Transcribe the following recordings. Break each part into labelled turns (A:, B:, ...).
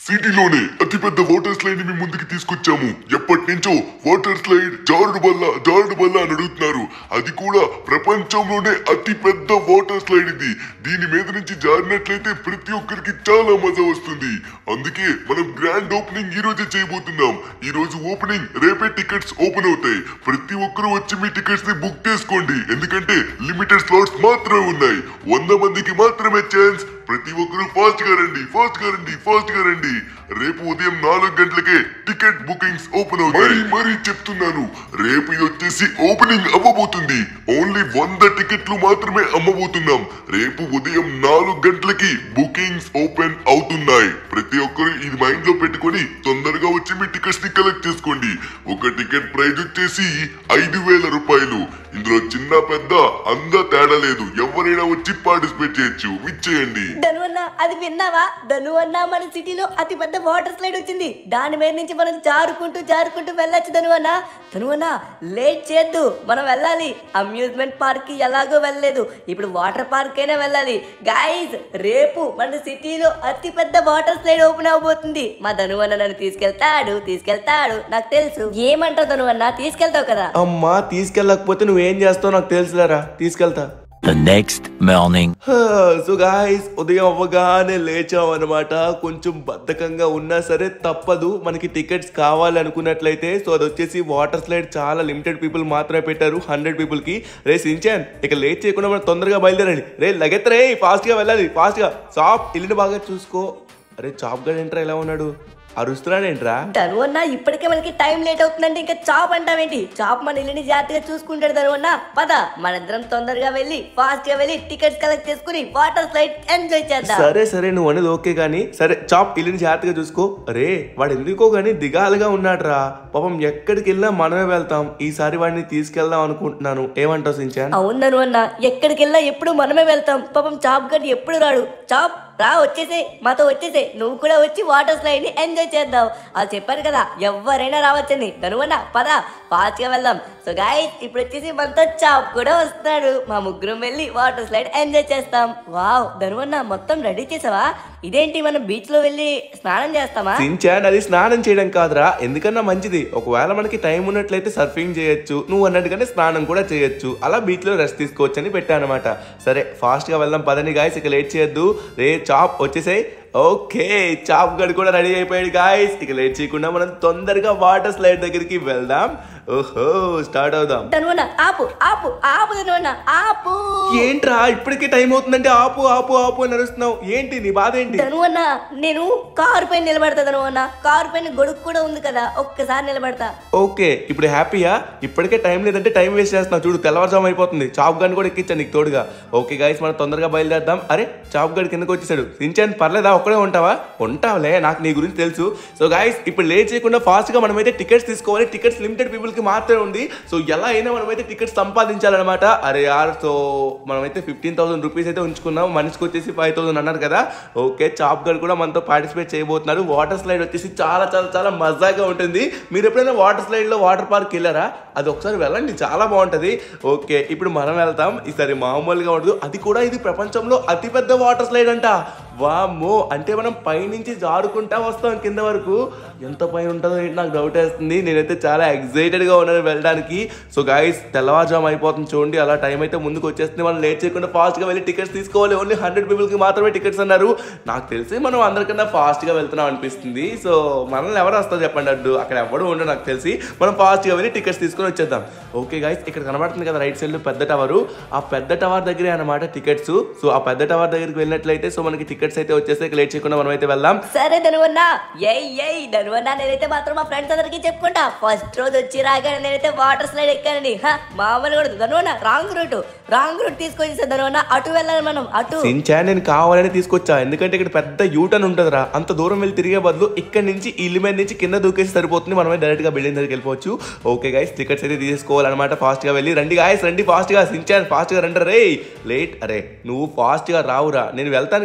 A: సిటీలోనే అతిపెద్ద water slide ని మీ ముందుకి తీసుకొచ్చాము ఎప్పటి నుంచో వాటర్ స్లైడ్ జారుడు బల్ల జారుడు బల్ల అని అడుగుతున్నారు అది కూడా ప్రపంచంలోనే అతి పెద్ద వాటర్ స్లైడ్ ఇది దీని మీద నుంచి జారినట్లయితే ప్రతి ఒక్కరికి చాలా మజా వస్తుంది అందుకే మనం గ్రాండ్ ఓపెనింగ్ ఈ రోజే చేయబోతున్నాం ఈ రోజు ఓపెనింగ్ రేపే టికెట్స్ ఓపెన్ అవుతాయి ప్రతి ఒక్కరూ వచ్చి మీ టికెట్స్ ని బుక్ చేసుకోండి ఎందుకంటే లిమిటెడ్ స్లాట్స్ మాత్రమే ఉన్నాయి వంద మందికి మాత్రమే ఛాన్స్ ప్రతి ఒక్కరూ ఫాస్ట్ గా రండి ఫాస్ట్ గా రండి ఫాస్ట్ గా రండి రేపు ఉదయం నాలుగు గంటలకే టికెట్ బుకింగ్స్ ఓపెన్ అవుతాయి మరీ చెప్తున్నాను రేపు ఇది వచ్చేసి ఓపెనింగ్ అవ్వబోతుంది ఓన్లీ వంద టికెట్లు మాత్రమే అమ్మబోతున్నాం రేపు ఉదయం నాలుగు గంటలకి బుకింగ్స్ ఓపెన్ అవుతున్నాయి ప్రతి ఒక్కరు ఇది మైండ్ లో పెట్టుకొని తొందరగా వచ్చి మీ టికెట్స్ ని కలెక్ట్ చేసుకోండి ఒక టికెట్ ప్రైస్ వచ్చేసి ఐదు వేల రూపాయలు ఇందులో చిన్న పెద్ద అందా తేడా లేదు ఎవరైనా వచ్చి పార్టిసిపేట్ చేయొచ్చు విచ్చేయండి
B: ధను అన్న అది విన్నావా ధను అన్న మన సిటీలో అతి పెద్ద వాటర్ స్లైడ్ వచ్చింది దాని మీద నుంచి మనం జారుకుంటూ జారుకుంటూ వెళ్ళొచ్చు ధను అన్న ధను అన్న లేట్ చేయొద్దు మనం వెళ్ళాలి అమ్యూజ్మెంట్ పార్క్ కి ఎలాగో వెళ్ళలేదు ఇప్పుడు వాటర్ పార్క్ అయినా వెళ్ళాలి గాయస్ రేపు మన సిటీలో అతి పెద్ద వాటర్ స్లైడ్ ఓపెన్ అవబోతుంది మా ధను అన్న నన్ను తీసుకెళ్తాడు తీసుకెళ్తాడు నాకు తెలుసు ఏమంటావు ధను అన్న తీసుకెళ్తావు కదా
C: అమ్మా తీసుకెళ్ళకపోతే నువ్వేం చేస్తావు నాకు తెలుసులేరా తీసుకెళ్తా
D: The next morning.
C: So guys ఉదయం అవ్వగానే లేచాం అనమాట కొంచెం బద్ధకంగా ఉన్నా సరే తప్పదు మనకి టికెట్స్ కావాలి అనుకున్నట్లయితే సో అది వచ్చేసి వాటర్ స్లైడ్ చాలా లిమిటెడ్ పీపుల్ మాత్రమే పెట్టారు హండ్రెడ్ పీపుల్ కి రే సించాన్ ఇక లేట్ చేయకుండా మనం తొందరగా బయలుదేరండి రే లగెత్తరే ఫాస్ట్ గా వెళ్ళాలి ఫాస్ట్ గా చాప్ ఇల్లుని బాగా చూసుకో అరే చాప్ గడ్ ఏంట్రా ఎలా ఉన్నాడు అరుస్తున్నాడేంట్రా
B: ధను అన్న ఇప్పటికే మనకి టైం లేట్ అవుతుందంటే ఇంకా చాప్ అంటావేంటి చాప్ మన ఇల్లుని జాగ్రత్తగా చూసుకుంటాడు ధను అన్న పద మనిద్దరం తొందరగా వెళ్ళి ఫాస్ట్ గా వెళ్ళి టికెట్స్ కలెక్ట్ చేసుకుని వాటర్ స్లైడ్ ఎంజాయ్ చేద్దాం
C: సరే సరే నువ్వు అనేది ఓకే కానీ సరే చాప్ ఇల్లుని జాగ్రత్తగా చూసుకో అరే వాడు ఎందుకో గానీ దిగాలుగా ఉన్నాడురా పాపం ఎక్కడికి వెళ్ళినా మనమే వెళ్తాం ఈసారి వాడిని తీసుకెళ్దాం అనుకుంటున్నాను ఏమంటావు సించాన్
B: అవును ధను అన్న ఎక్కడికి వెళ్ళినా ఎప్పుడు మనమే వెళ్తాం పాపం చాప్ గడ్డి ఎప్పుడు రాడు చాప్ రా వచ్చేసే మాతో వచ్చేసే నువ్వు కూడా వచ్చి వాటర్ స్లైడ్ ని ఎంజాయ్ చేద్దాం అది చెప్పారు కదా ఎవరైనా రావచ్చని ధనువన్న పద ఫాస్ట్ గా వెళ్దాం సో గాయస్ ఇప్పుడు వచ్చేసి మనతో చాప్ కూడా వస్తాడు మా ముగ్గురం వెళ్ళి వాటర్ స్లైడ్ ఎంజాయ్ చేస్తాం వావ్ ధనువన్న మొత్తం రెడీ చేసావా ఇదేంటి మనం బీచ్ లో వెళ్ళి స్నానం చేస్తామా
C: సించాన్ అది స్నానం చేయడం కాదురా ఎందుకన్నా మంచిది ఒకవేళ మనకి టైం ఉన్నట్లయితే సర్ఫింగ్ చేయొచ్చు నువ్వు అన్నట్టుగానే స్నానం కూడా చేయొచ్చు అలా బీచ్ లో రెస్ట్ తీసుకోవచ్చు అని పెట్టానమాట సరే ఫాస్ట్ గా వెళ్దాం పదని గాయస్ ఇక లేట్ చేయొద్దు రే చాప్ వచ్చేసాయి ఓకే చాప్ గడు కూడా రెడీ అయిపోయాడు గాయస్ ఇక లేట్ చేయకుండా మనం తొందరగా వాటర్ స్లైడ్ దగ్గరికి వెళ్దాం ఓహో స్టార్ట్ అవుదాం
B: ధనువన్న ఆపు ఆపు ఆపు ధనువన్న ఆపు
C: ఏంట్రా ఇప్పటికే టైం అవుతుందంటే ఆపు ఆపు ఆపు అని అరుస్తున్నావు ఏంటి నీ బాధ ఏంటి
B: ధను అన్న నేను కారు పైన నిలబడతా ధను అన్న కారు పైన గొడుగు కూడా ఉంది కదా ఒక్కసారి నిలబడతా
C: ఓకే ఇప్పుడు హ్యాపీయా ఇప్పటికే టైం లేదంటే టైం వేస్ట్ చేస్తున్నావు చూడు తెల్లవారుజాము అయిపోతుంది చాప్ గన్ కూడా ఎక్కించాను నీకు తోడుగా ఓకే గాయస్ మనం తొందరగా బయలుదేరదాం అరే చాప్ గడ్ కిందకి వచ్చేసాడు సించాన్ పర్లేదా ఒక్కడే ఉంటావా ఉంటావులే నాకు నీ గురించి తెలుసు సో గాయస్ ఇప్పుడు లేట్ చేయకుండా ఫాస్ట్ గా మనమైతే టికెట్స్ తీసుకోవాలి టికెట్స్ లిమిటెడ్ పీపుల్ కి మాత్రమే ఉంది సో ఎలా అయినా మనమైతే టికెట్స్ సంపాదించాలన్నమాట అరే యార్ సో మనమైతే ఫిఫ్టీన్ థౌసండ్ రూపీస్ అయితే ఉంచుకున్నాం మనిషికి వచ్చేసి ఫైవ్ థౌసండ్ అన్నారు కదా ఓకే చాప్ గడ్ కూడా మనతో పార్టిసిపేట్ చేయబోతున్నారు వాటర్ స్లైడ్ వచ్చేసి చాలా చాలా చాలా మజాగా ఉంటుంది మీరు ఎప్పుడైనా వాటర్ స్లైడ్ లో వాటర్ పార్క్ వెళ్ళారా అది ఒకసారి వెళ్ళండి చాలా బాగుంటది ఓకే ఇప్పుడు మనం వెళ్తాం ఈసారి మామూలుగా ఉండదు అది కూడా ఇది ప్రపంచంలో అతిపెద్ద వాటర్ స్లైడ్ అంట వామ్మో అంటే మనం పైనుంచి జారుకుంటా వస్తాం కింద వరకు ఎంత పైన ఉంటుందో ఏంటి నాకు డౌట్ వేస్తుంది నేనైతే చాలా ఎక్సైటెడ్ గా ఉన్నాను వెళ్ళడానికి సో గాయస్ తెల్లవారుజాము అయిపోతుంది చూడండి అలా టైం అయితే ముందుకు వచ్చేస్తుంది మనం లేట్ చేయకుండా ఫాస్ట్ గా వెళ్ళి టికెట్స్ తీసుకోవాలి ఓన్లీ హండ్రెడ్ పీపుల్ కి మాత్రమే టికెట్స్ అన్నారు నాకు తెలిసి మనం అందరికన్నా ఫాస్ట్ గా వెళ్తున్నాం అనిపిస్తుంది సో మనల్ని ఎవరు వస్తారు చెప్పండి అడ్డు అక్కడ ఎవడు ఉండడు నాకు తెలిసి మనం ఫాస్ట్ గా వెళ్ళి టికెట్స్ తీసుకొని వచ్చేద్దాం ఓకే గాయస్ ఇక్కడ కనబడుతుంది కదా రైట్ సైడ్ లో పెద్ద టవర్ ఆ పెద్ద టవర్ దగ్గరే అనమాట టికెట్స్ సో ఆ పెద్ద టవర్ దగ్గరికి వెళ్ళినట్లయితే సో మనకి టికెట్స్ అయితే వచ్చేస్తే లేట్ చేయకుండా మనం అయితే వెళ్దాం
B: సరే ధనువన్న ఏయ్ ఏయ్ ధనువన్న నేనైతే మాత్రం మా ఫ్రెండ్స్ అందరికి చెప్పుకుంటా ఫస్ట్ రోజు వచ్చి రాగానే నేనైతే వాటర్ స్లైడ్ ఎక్కానండి హ, మామూలు కూడా ధనువన్న రాంగ్ రూట్ రాంగ్ రూట్ తీసుకొచ్చేసా ధనువన్న అటు వెళ్ళాలి మనం అటు
C: సించా నేను కావాలని తీసుకొచ్చా ఎందుకంటే ఇక్కడ పెద్ద యూటర్న్ ఉంటుందిరా అంత దూరం వెళ్ళి తిరిగే బదులు ఇక్కడ నుంచి ఈ ఇల్లు మీద నుంచి కింద దూకేసి సరిపోతుంది మనమే డైరెక్ట్ గా బిల్డింగ్ దగ్గరికి వెళ్ళిపోవచ్చు ఓకే గైస్ టికెట్స్ అయితే తీసుకోవాలన్నమాట ఫాస్ట్ గా వెళ్ళి రండి గాయస్ రండి ఫాస్ట్ గా సించాన్ ఫాస్ట్ గా రండి రే లేట్ అరే నువ్వు ఫాస్ట్ గా రావురా నేను వెళ్తాను కదా నడుచుకుంటూ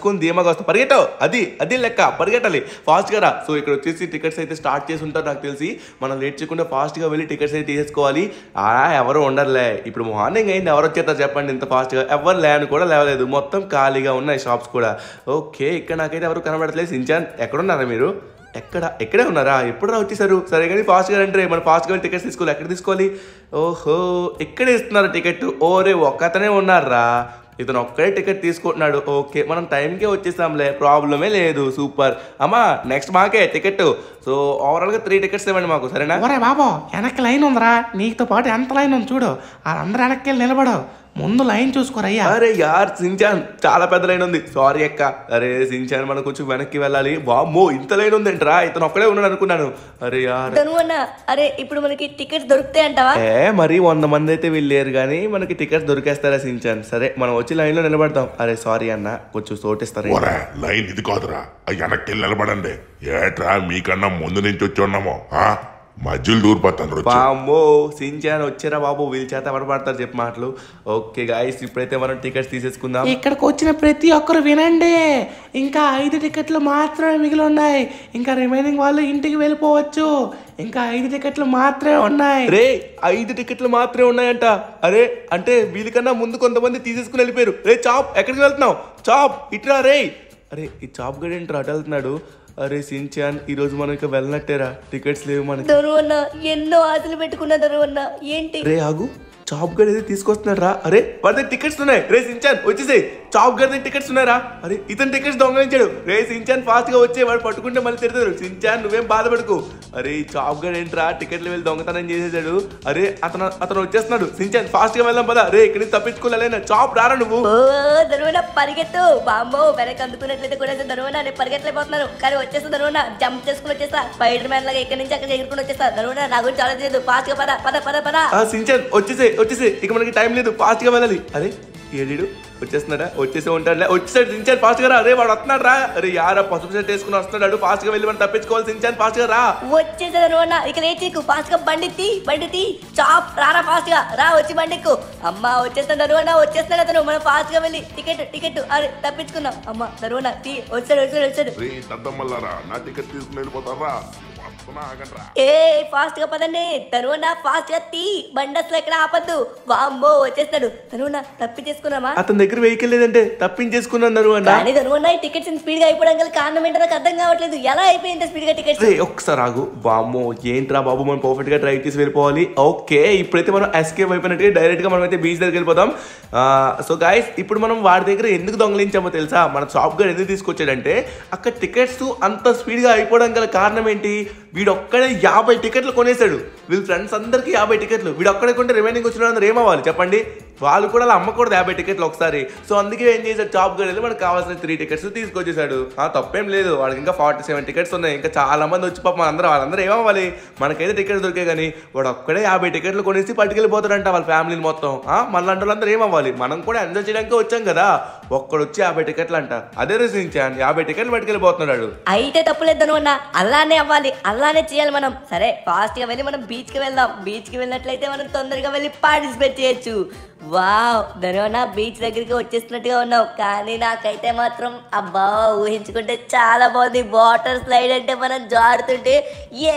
C: తప్పించుకొని ధీమాగా వస్తాం పరిగెట్టావు అది అది లెక్క పరిగెట్టాలి ఫాస్ట్గా రా సో ఇక్కడ వచ్చేసి టికెట్స్ అయితే స్టార్ట్ చేసి ఉంటారు నాకు తెలిసి మనం లేట్ చేయకుండా ఫాస్ట్గా వెళ్ళి టికెట్స్ అయితే తీసేసుకోవాలి ఆ ఎవరు ఉండరులే ఇప్పుడు మార్నింగ్ అయింది ఎవరు వచ్చేస్తారు చెప్పండి ఇంత ఫాస్ట్గా ఎవరు లేని కూడా లేవలేదు మొత్తం ఖాళీగా ఉన్నాయి షాప్స్ కూడా ఓకే ఇక్కడ నాకైతే ఎవరు కనబడట్లేదు సించాన్ ఎక్కడున్నారా మీరు ఎక్కడ ఎక్కడే ఉన్నారా ఎప్పుడు రా వచ్చేసారు సరే కానీ ఫాస్ట్గా రండి మనం ఫాస్ట్గా వెళ్ళి టికెట్స్ తీసుకోవాలి ఎక్కడ తీసుకోవాలి ఓహో ఇక్కడే ఇస్తున్నారు టికెట్ ఓరే ఒక్కతనే ఉన్నారా ఇతను ఒక్కడే టికెట్ తీసుకుంటున్నాడు ఓకే మనం టైంకే వచ్చేసాంలే ప్రాబ్లమే లేదు సూపర్ అమ్మా నెక్స్ట్ మాకే టికెట్ సో ఓవరాల్గా త్రీ టికెట్స్ ఇవ్వండి మాకు సరేనా
E: ఒరే బాబు వెనక్కి లైన్ ఉందిరా నీతో పాటు ఎంత లైన్ ఉంది చూడు వాళ్ళందరూ వెనక్కి వెళ్ళి నిలబడు ముందు లైన్ చూసుకోరయ్యా
C: అరే యార్ సించాన్ చాలా పెద్ద లైన్ ఉంది సారీ అక్క అరే సించాన్ మనం కొంచెం వెనక్కి వెళ్ళాలి వామ్మో ఇంత లైన్ ఉందేంట్రా ఇతను ఒక్కడే ఉన్నాడు అనుకున్నాను అరే యార్
B: ధను అన్న అరే ఇప్పుడు మనకి టికెట్స్ దొరుకుతాయి అంటావా
C: ఏ మరి వంద మంది అయితే వెళ్ళారు కానీ మనకి టికెట్స్ దొరికేస్తారా సించాన్ సరే మనం వచ్చి లైన్లో నిలబడతాం అరే సారీ అన్న కొంచెం చోటిస్తారా
A: ఒరే లైన్ ఇది కాదురా ఆ వెనక్కి నిలబడండి ఏట్రా మీకన్నా ముందు నుంచి వచ్చి ఉన్నామో ఆ మధ్యలో దూరిపోతాను రుచి
C: వామ్మో సించాన్ వచ్చారా బాబు వీళ్ళ చేత ఎవడబడతారు చెప్పి మాటలు ఓకే గాయస్ ఇప్పుడైతే మనం టికెట్స్ తీసేసుకుందాం
E: ఇక్కడికి వచ్చిన ప్రతి ఒక్కరు వినండి ఇంకా ఐదు టికెట్లు మాత్రమే మిగిలి ఉన్నాయి ఇంకా రిమైనింగ్ వాళ్ళు ఇంటికి వెళ్ళిపోవచ్చు ఇంకా ఐదు టికెట్లు మాత్రమే ఉన్నాయి
C: రే ఐదు టికెట్లు మాత్రమే ఉన్నాయంట అరే అంటే వీళ్ళకన్నా ముందు కొంతమంది తీసేసుకుని వెళ్ళిపోయారు రే చాప్ ఎక్కడికి వెళ్తున్నావు చాప్ ఇట్రా రే అరే ఈ చాప్ గడి ఏంటి అటు వెళ్తున్నాడు అరే సించాన్ ఈ రోజు మనం ఇక వెళ్ళనట్టేరా టికెట్స్ లేవు మనకి
B: ధను అన్న ఎన్నో ఆశలు పెట్టుకున్న ధను అన్న ఏంటి
C: రే ఆగు చాప్ గడి అయితే తీసుకొస్తున్నాడు రా అరే వాడి దగ్గర టికెట్స్ ఉన్నాయి రే సించాన్ వచ్చేసేయ్ చాప్ గడి దగ్గర టికెట్స్ ఉన్నారా అరే ఇతను టికెట్స్ దొంగలించాడు రే సించాన్ ఫాస్ట్ గా వచ్చే వాడు పట్టుకుంటే మళ్ళీ తిడతాడు సించాన్ నువ్వేం బాధపడకు అరే ఈ చాప్ గడి ఏంట్రా టికెట్లు వెళ్ళి దొంగతనం చేసేసాడు అరే అతను అతను వచ్చేస్తున్నాడు సించాన్ ఫాస్ట్ గా వెళ్దాం పదా రే ఇక్కడ నుంచి తప్పించుకోలేనా చాప్ రారా నువ్వు
B: ఓ ధనువన పరిగెత్తు బామ్మో వెనక అందుకున్నట్లయితే కూడా ధనువన నేను పరిగెత్తలేకపోతున్నాను కానీ వచ్చేస్తా ధనువన జంప్ చేసుకుని వచ్చేస్తా స్పైడర్ మ్యాన్ లాగా ఇక్కడి నుంచి అక్కడ ఎగురుకుని వచ్చేస్తా ధనువన నా గురించి ఆలోచించదు ఫాస్ట్ గా పద పద పద పద
C: ఆ సించాన్ వచ్చేసే వచ్చేసే ఇక మనకి టైం లేదు ఫాస్ట్ గా వెళ్ళాలి అరే ఏడీడు వచ్చేస్తున్నాడా వచ్చేసే ఉంటాడులే వచ్చేసాడు సించాన్ ఫాస్ట్ గా రా అరే వాడు వస్తున్నాడు రా అరే యారా పసుపు షర్ట్ వేసుకుని వస్తున్నాడు ఫాస్ట్ గా వెళ్ళి మనం తప్పించుకోవాలి సించాన్ ఫాస్ట్ గా రా
B: వచ్చేసా ధనువన ఇక లేచికు ఫాస్ట్ గా బండి తీ బండి తీ చాప్ రారా ఫాస్ట్ గా రా వచ్చి బండిక్కు అమ్మా వచ్చేస్తాడు ధనువన వచ్చేస్తాడు అతను మనం ఫాస్ట్ గా వెళ్ళి టికెట్ టికెట్ అరే తప్పించుకున్నాం అమ్మా ధనువన తీ వచ్చాడు వచ్చాడు వచ్చాడు
A: రే దద్దమ్మల్లారా నా టికెట్ తీసుకుని వెళ్ళిపోతారా వస్తున్నా ఆగండ్రా
B: ఏ ఫాస్ట్ గా పదండి తనువన ఫాస్ట్ గా తీ బండి అసలు ఎక్కడ ఆపద్దు వామ్మో వచ్చేస్తాడు తనువన తప్పించేసుకున్నామా
C: అతని దగ్గర వెహికల్ లేదంటే తప్పించేసుకున్నారు అన్న
B: కానీ తనువన ఈ టికెట్స్ స్పీడ్ గా అయిపోవడం గల కారణం ఏంటో నాకు అర్థం కావట్లేదు ఎలా అయిపోయింది స్పీడ్ గా టికెట్స్
C: రే ఒక్కసారి ఆగు బామ్మో ఏంట్రా బాబు మనం పర్ఫెక్ట్ గా డ్రైవ్ చేసి వెళ్ళిపోవాలి ఓకే ఇప్పుడైతే మనం ఎస్కేప్ అయిపోయినట్టుగా డైరెక్ట్ గా మనం అయితే బీచ్ దగ్గరికి వెళ్ళిపోదాం సో గాయస్ ఇప్పుడు మనం వాడి దగ్గర ఎందుకు దొంగలించామో తెలుసా మన షాప్ గారు ఎందుకు తీసుకొచ్చాడంటే అక్కడ టికెట్స్ అంత స్పీడ్ గా అయిపోవడం గల కారణం ఏంటి వీడు ఒక్కడే యాభై టికెట్లు కొనేసాడు వీళ్ళ ఫ్రెండ్స్ అందరికి యాభై టికెట్లు వీడు ఒక్కడే కొంటే రిమైనింగ్ వచ్చిన వాళ్ళందరూ ఏమవ్వాలి చెప్పండి వాళ్ళు కూడా అలా అమ్మకూడదు యాభై టికెట్లు ఒకసారి సో అందుకే ఏం చేశాడు షాప్ గారు వెళ్ళి మనకు కావాల్సిన త్రీ టికెట్స్ తీసుకొచ్చేసాడు ఆ తప్పేం లేదు వాళ్ళకి ఇంకా ఫార్టీ సెవెన్ టికెట్స్ ఉన్నాయి ఇంకా చాలా మంది వచ్చి పాపం అందరూ వాళ్ళందరూ ఏమవ్వాలి మనకైతే టికెట్స్ దొరికాయి కానీ వాడు ఒక్కడే యాభై టికెట్లు కొనేసి పట్టుకెళ్ళిపోతాడంట వాళ్ళ ఫ్యామిలీని మొత్తం ఆ మళ్ళీ వాళ్ళందరూ ఏమవ్వాలి మనం కూడా ఎంజాయ్ చేయడానికి వచ్చాం కదా ఒక్కడు వచ్చి యాభై టికెట్లు అంట అదే రుసించాను యాభై టికెట్లు పట్టుకెళ్ళిపోతున్నాడు
B: అయితే తప్పులేదు తనువన్న అలానే అవ్వాలి అలానే చేయాలి మనం సరే ఫాస్ట్ గా వెళ్ళి మనం బీచ్ కి వెళ్దాం బీచ్ కి వెళ్ళినట్లయితే మనం తొందరగా వెళ్ళి పార్టిసిపేట్ చేయొచ్చు వావ్ ధనువన్న బీచ్ దగ్గరికి వచ్చేసినట్టుగా ఉన్నావు కానీ నాకైతే మాత్రం అబ్బా ఊహించుకుంటే చాలా బాగుంది వాటర్ స్లైడ్ అంటే మనం జారుతుంటే ఏ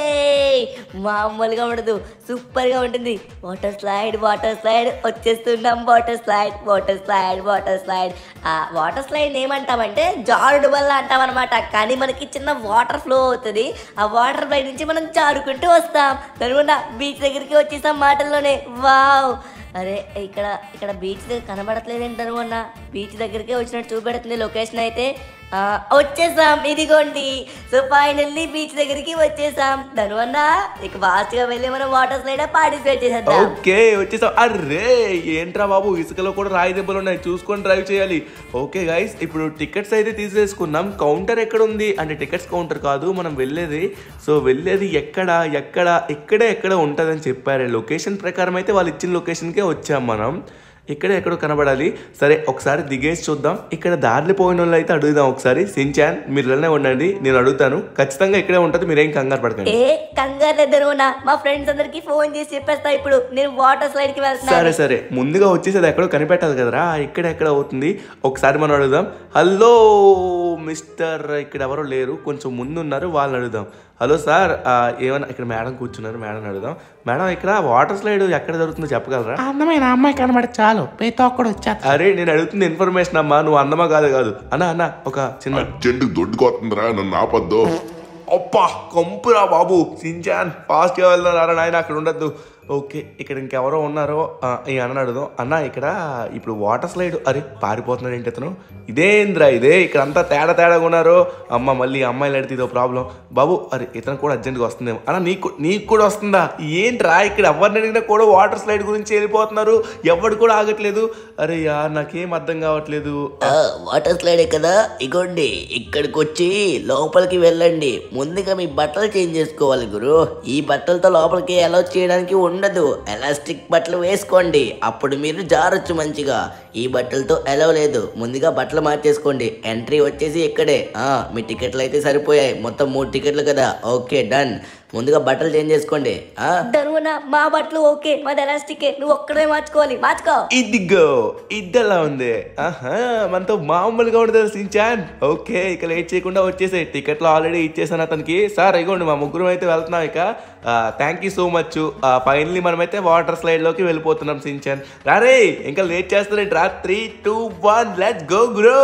B: మామూలుగా ఉండదు సూపర్ గా ఉంటుంది వాటర్ స్లైడ్ వాటర్ స్లైడ్ వచ్చేస్తున్నాం water slide water slide water slide ఆ వాటర్ స్లైడ్ ఏమంటామంటే జారుడు వల్ల అంటాం అనమాట కానీ మనకి చిన్న వాటర్ ఫ్లో అవుతుంది ఆ వాటర్ ఫ్లై నుంచి మనం జారుకుంటూ వస్తాం తనుకున్న బీచ్ దగ్గరికి వచ్చేసాం మాటల్లోనే వావ్ అరే ఇక్కడ ఇక్కడ బీచ్ దగ్గర కనబడట్లేదేంటి తనుకున్న బీచ్ దగ్గరికి వచ్చినట్టు చూపెడుతుంది లొకేషన్ అయితే ఆ, వచ్చేసాం ఇదిగోండి సో ఫైనల్లీ బీచ్ దగ్గరికి వచ్చేసాం ధనువన్న ఇక ఫాస్ట్ గా వెళ్ళి మనం వాటర్ స్లైడ్ పార్టిసిపేట్ చేసేద్దాం
C: ఓకే వచ్చేసాం అరే ఏంట్రా బాబు ఇసుకలో కూడా రాయి దెబ్బలు ఉన్నాయి చూసుకొని డ్రైవ్ చేయాలి ఓకే గైస్ ఇప్పుడు టికెట్స్ అయితే తీసేసుకున్నాం కౌంటర్ ఎక్కడ ఉంది అంటే టికెట్స్ కౌంటర్ కాదు మనం వెళ్ళేది సో వెళ్ళేది ఎక్కడ ఎక్కడ ఇక్కడే ఎక్కడ ఉంటుందని చెప్పారు లొకేషన్ ప్రకారం అయితే వాళ్ళు ఇచ్చిన లొకేషన్కే వచ్చాం మనం ఇక్కడే ఎక్కడో కనబడాలి సరే ఒకసారి దిగేసి చూద్దాం ఇక్కడ దారిలో పోయిన వాళ్ళు అయితే అడుగుదాం ఒకసారి సించాన్ మీరు ఇలానే ఉండండి నేను అడుగుతాను ఖచ్చితంగా ఇక్కడే ఉంటుంది మీరేం కంగారు పడకండి
B: ఏ కంగారు లేదు ధనువన్న మా ఫ్రెండ్స్ అందరికి ఫోన్ చేసి చెప్పేస్తా ఇప్పుడు నేను వాటర్ స్లైడ్ కి
C: సరే
B: వెళ్తున్నాను
C: సరే ముందుగా వచ్చేసి అది ఎక్కడో కనిపెట్టాలి కదరా ఇక్కడ ఎక్కడ అవుతుంది ఒకసారి మనం అడుగుదాం హలో మిస్టర్ ఇక్కడ ఎవరో లేరు కొంచెం ముందు ఉన్నారు వాళ్ళని అడుగుదాం హలో సార్ ఆ, ఏమన్నా ఇక్కడ మేడం కూర్చున్నారు మేడం అడుగుదాం మేడం ఇక్కడ వాటర్ స్లైడ్ ఎక్కడ జరుగుతుందో చెప్పగలరా
E: ఆ అందమైన అమ్మాయి కనబడి చాలు పేతో ఒక్కడు వచ్చేస్తా
C: అరే నేను అడుగుతుంది ఇన్ఫర్మేషన్ అమ్మా నువ్వు అందమా కాదు కాదు అన్న అన్న ఒక చిన్న
A: అర్జెంట్ దొడ్డుకొస్తుందిరా నన్ను ఆపద్దు
C: అబ్బా కంపురా బాబు సించాన్ ఫాస్ట్గా వెళ్తున్నారా నాయన అక్కడ ఉండద్దు ఓకే ఇక్కడ ఇంకెవరో ఉన్నారో ఆ, ఈ అన్న అడుగుదాం అన్న ఇక్కడ ఇప్పుడు వాటర్ స్లైడ్ అరే పారిపోతున్నాడు ఏంటి అతను ఇదేంద్రా ఇదే ఇక్కడ అంతా తేడా తేడాగా ఉన్నారు అమ్మ మళ్ళీ అమ్మాయిలు అడిగితే ఇదో ప్రాబ్లం బాబు అరే ఇతను కూడా అర్జెంట్గా వస్తుందేమో అన్న నీకు నీకు కూడా వస్తుందా ఏంట్రా ఇక్కడ ఎవరిని అడిగినా కూడా వాటర్ స్లైడ్ గురించి వెళ్ళిపోతున్నారు ఎవడు కూడా ఆగట్లేదు అరే యా నాకేం అర్థం కావట్లేదు
F: వాటర్ స్లైడే కదా ఇగోండి ఇక్కడికి వచ్చి లోపలికి వెళ్ళండి ముందుగా మీ బట్టలు చేంజ్ చేసుకోవాలి గురు ఈ బట్టలతో లోపలికి అలౌ చేయడానికి ఉండదు ఎలాస్టిక్ బట్టలు వేసుకోండి అప్పుడు మీరు జారొచ్చు మంచిగా ఈ బట్టలతో అలౌ లేదు ముందుగా బట్టలు మార్చేసుకోండి ఎంట్రీ వచ్చేసి ఇక్కడే ఆ మీ టికెట్లు అయితే సరిపోయాయి మొత్తం మూడు టికెట్లు కదా ఓకే డన్ ముందుగా బట్టలు చేంజ్ చేసుకోండి ఆ
B: ధనువన్న మా బట్టలు ఓకే మాది ఎలాస్టికే నువ్వు ఒక్కడే మార్చుకోవాలి మార్చుకో
C: ఇదిగో ఇద్దలా ఉంది ఆహా మనతో మామూలుగా ఉండదు సించాన్ ఓకే ఇక లేట్ చేయకుండా వచ్చేసే టికెట్లు ఆల్రెడీ ఇచ్చేసాను అతనికి సార్ ఇగోండి మా ముగ్గురం అయితే వెళ్తున్నాం ఇక thank you so much finally మనమైతే వాటర్ స్లైడ్ లోకి వెళ్ళిపోతున్నాం సించాన్ రారే ఇంకా లేట్ చేస్తారండి రా three two one let's go గ్రో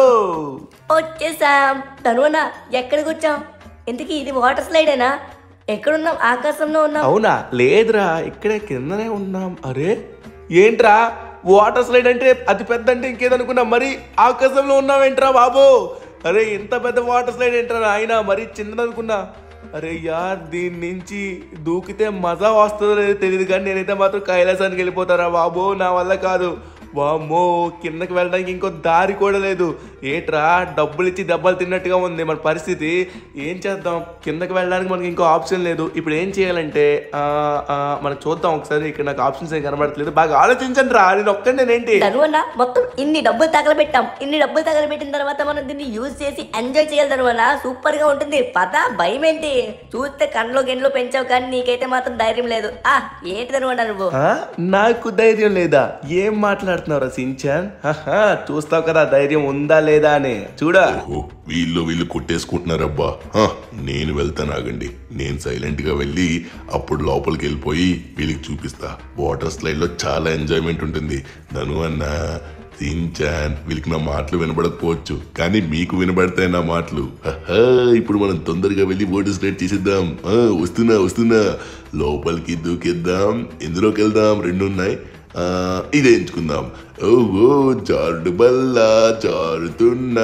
B: వచ్చేసాం ధనువన్న ఎక్కడికి వచ్చాం ఇంతకీ ఇది వాటర్ స్లైడేనా ఎక్కడున్నాం ఆకాశంలో ఉన్నాం
C: అవునా లేదురా ఇక్కడే కిందనే ఉన్నాం అరే ఏంట్రా వాటర్ స్లైడ్ అంటే అతి పెద్ద అంటే ఇంకేదనుకున్నా మరి ఆకాశంలో ఉన్నావేంట్రా బాబు అరే ఇంత పెద్ద వాటర్ స్లైడ్ ఏంట్రా ఆయన మరీ చిన్నదనుకున్నా అరే యార్ దీని నుంచి దూకితే మజా వస్తుందో లేదో తెలియదు కానీ నేనైతే మాత్రం కైలాసానికి వెళ్ళిపోతారా బాబు నా వల్ల కాదు వామ్మో కిందకి వెళ్ళడానికి ఇంకో దారి కూడా లేదు ఏట్రా డబ్బులు ఇచ్చి దెబ్బలు తిన్నట్టుగా ఉంది మన పరిస్థితి ఏం చేద్దాం కిందకి వెళ్ళడానికి మనకి ఇంకో ఆప్షన్ లేదు ఇప్పుడు ఏం చేయాలంటే ఆ, ఆ, మనం చూద్దాం ఒకసారి ఇక్కడ నాకు ఆప్షన్స్ ఏం కనబడట్లేదు బాగా ఆలోచించండి రా నేను ఒక్కడి నేనేంటి
B: ధనువన్న మొత్తం ఇన్ని డబ్బులు తగలబెట్టాం ఇన్ని డబ్బులు తగలబెట్టిన తర్వాత మనం దీన్ని యూజ్ చేసి ఎంజాయ్ చేయాలి ధనువన్న సూపర్ గా ఉంటుంది పద భయం ఏంటి చూస్తే కండ్లో గిన్నెలో పెంచావు కానీ నీకైతే మాత్రం ధైర్యం లేదు ఆ ఏంటి ధనువన్న నువ్వు
C: ఆ? నాకు ధైర్యం లేదా ఏం మాట్లాడుతున్నావురా సించాన్ హహా, చూస్తావు కదా ధైర్యం ఉందా లేదా అని చూడా
A: ఓహో వీళ్ళు వీళ్ళు కొట్టేసుకుంటున్నారబ్బా హ, నేను వెళ్తాను ఆగండి నేను సైలెంట్ గా వెళ్ళి అప్పుడు లోపలికి వెళ్ళిపోయి వీళ్ళకి చూపిస్తా వాటర్ స్లైడ్ లో చాలా ఎంజాయ్మెంట్ ఉంటుంది ధను అన్న సించాన్ వీళ్ళకి నా మాటలు వినబడకపోవచ్చు కానీ మీకు వినబడతాయి నా మాటలు హహ, ఇప్పుడు మనం తొందరగా వెళ్ళి వాటర్ స్లైడ్ చేసేద్దాం ఆ, వస్తున్నా వస్తున్నా లోపలికి దూకేద్దాం ఎందులోకి వెళ్దాం రెండు ఉన్నాయి ఆ, ఇదే ఎంచుకుందాం ఓహో జారుడు బల్ల జారుతున్నా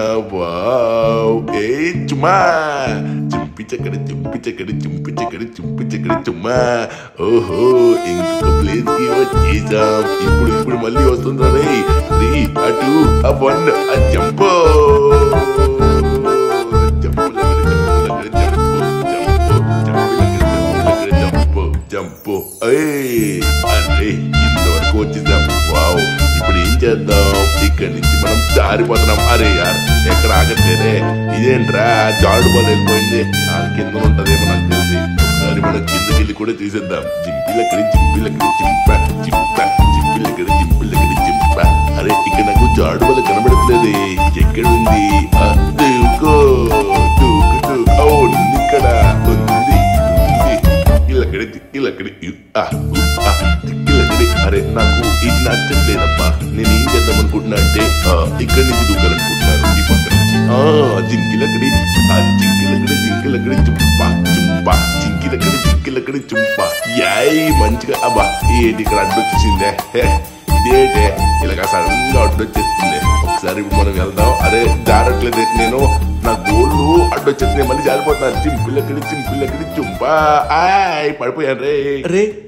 A: వావ్ ఏ చుమా చింపి చక్కడి చింపి చక్కడి చింపి చక్కడి చింపి చక్కడి చుమ్మా ఓహో ఇంకొక ప్లేస్ కి వచ్చేసాం ఇప్పుడు ఇప్పుడు మళ్ళీ వస్తుందా రే త్రీ అటు ఆ వన్ ఆ జంపో జంపు జంపు ఏయ్ అరే ఇంతవరకు వచ్చేసాం వావ్ ఇప్పుడు ఏం చేద్దాం ఇక్కడి నుంచి మనం జారిపోతున్నాం అరే యార్ ఎక్కడ ఆగట్లేదే ఇదేంట్రా జాడు బాల్ వెళ్ళిపోయింది ఆ కింద ఉంటదేమో నాకు తెలిసి ఒకసారి మనం కిందకి వెళ్ళి కూడా చూసేద్దాం జింపిలక్కడి జింపిలక్కడి జింప జింప జింపిలక్కడి జింపిలక్కడి జింప అరే ఇక్కడ నాకు జాడు బాల్ కనబడట్లేదే ఎక్కడ ఉంది ఆ, దూకో దూకు దూకు ఓ ఇక్కడ ఉంది ఉంది ఇల్లక్కడి ఇల్లక్కడి ఆ, ఉ, ఆ, ఇల్లక్కడి అరే నాకు ఇది నచ్చట్లేదప్పా నేను ఏం చేద్దాం అనుకుంటున్నా అంటే ఆ, ఇక్కడి నుంచి దూకాలనుకుంటున్నాను ఈ పక్క నుంచి ఆ జింకిలక్కడి ఆ జింకిలక్కడి జింకిలక్కడి చుంప చుంప జింకిలక్కడి జింకిలక్కడి చుంప యాయ్ మంచిగా అబ్బా ఏంటి ఇక్కడ అడ్డొచ్చేసిందే హే, ఇదేంటే ఇలాగ సడన్ గా అడ్డొచ్చేస్తుంది ఒకసారి ఇప్పుడు మనం వెళ్దాం అరే జారట్లేదు నేను నా గోళ్ళు అడ్డొచ్చేస్తుంది మళ్ళీ జారిపోతున్నాను చింపులక్కడి చింపులక్కడి చుంపా ఆయ్ పడిపోయాను రే
C: రే